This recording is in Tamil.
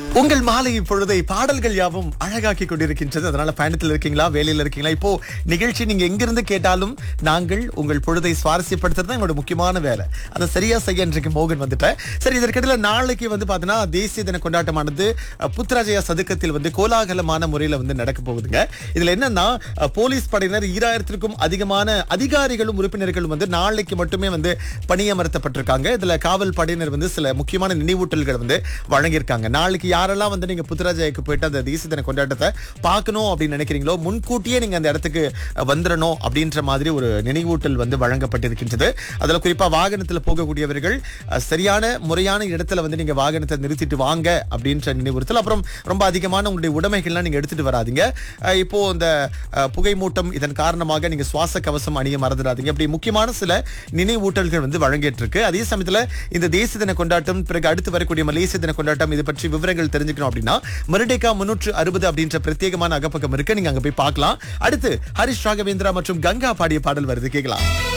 உங்கள் மாலை பொழுதை பாடல்கள் யாவும் அழகாக்கி கொண்டிருக்கின்றது அதனால பயணத்தில் இருக்கீங்களா வேலையில இருக்கீங்களா இப்போ நிகழ்ச்சி நீங்க எங்கிருந்து கேட்டாலும் நாங்கள் உங்கள் பொழுதை சுவாரஸ்யப்படுத்துறது தான் எங்களோட முக்கியமான வேலை அதை சரியா செய்ய இன்றைக்கு மோகன் வந்துட்டேன் சரி இதற்கிடையில நாளைக்கு வந்து பாத்தீங்கன்னா தேசிய தின கொண்டாட்டமானது அஹ், புத்ராஜயா சதுக்கத்தில் வந்து கோலாகலமான முறையில வந்து நடக்க போகுதுங்க இதுல என்னன்னா அஹ், போலீஸ் படையினர் ஈராயிரத்திற்கும் அதிகமான அதிகாரிகளும் உறுப்பினர்களும் வந்து நாளைக்கு மட்டுமே வந்து பணியமர்த்தப்பட்டிருக்காங்க இதுல காவல் படையினர் வந்து சில முக்கியமான நினைவூட்டல்கள் வந்து வழங்கியிருக்காங்க நாளைக்கு யாரெல்லாம் வந்து நீங்க புத்ராஜயாக்கு போயிட்டு அந்த தேசிய தின கொண்டாட்டத்தை பார்க்கணும் அப்படின்னு நினைக்கிறீங்களோ முன்கூட்டியே நீங்க அந்த இடத்துக்கு அஹ், வந்துடணும் அப்படின்ற மாதிரி ஒரு நினைவூட்டல் வந்து வழங்கப்பட்டிருக்கின்றது அதுல குறிப்பா வாகனத்துல போகக்கூடியவர்கள் அஹ், சரியான முறையான இடத்துல வந்து நீங்க வாகனத்தை நிறுத்திட்டு வாங்க அப்படின்ற நினைவுறுத்தல் அப்புறம் ரொம்ப அதிகமான உங்களுடைய உடைமைகள்லாம் நீங்க எடுத்துட்டு வராதீங்க அஹ், இப்போ இந்த அஹ், புகைமூட்டம் இதன் காரணமாக நீங்க சுவாச கவசம் அணிய மறந்துடாதீங்க அப்படி முக்கியமான சில நினைவூட்டல்கள் வந்து வழங்கிட்டு இருக்கு அதே சமயத்துல இந்த தேசிய தின கொண்டாட்டம் பிறகு அடுத்து வரக்கூடிய மலேசிய தின கொண்டாட்டம் இது பற்றி விவரங்கள் தெரிஞ்சுக்கணும் அப்படின்னா மெரிடேக்கா முன்னூற்று அறுபது அப்படின்ற பிரத்யேகமான அகப்பக்கம் இருக்கு நீங்க அங்க போய் பார்க்கலாம் அடுத்து ஹரிஷ் ராகவேந்திரா மற்றும் கங்கா பாடிய பாடல் வருது கேட்கலாம்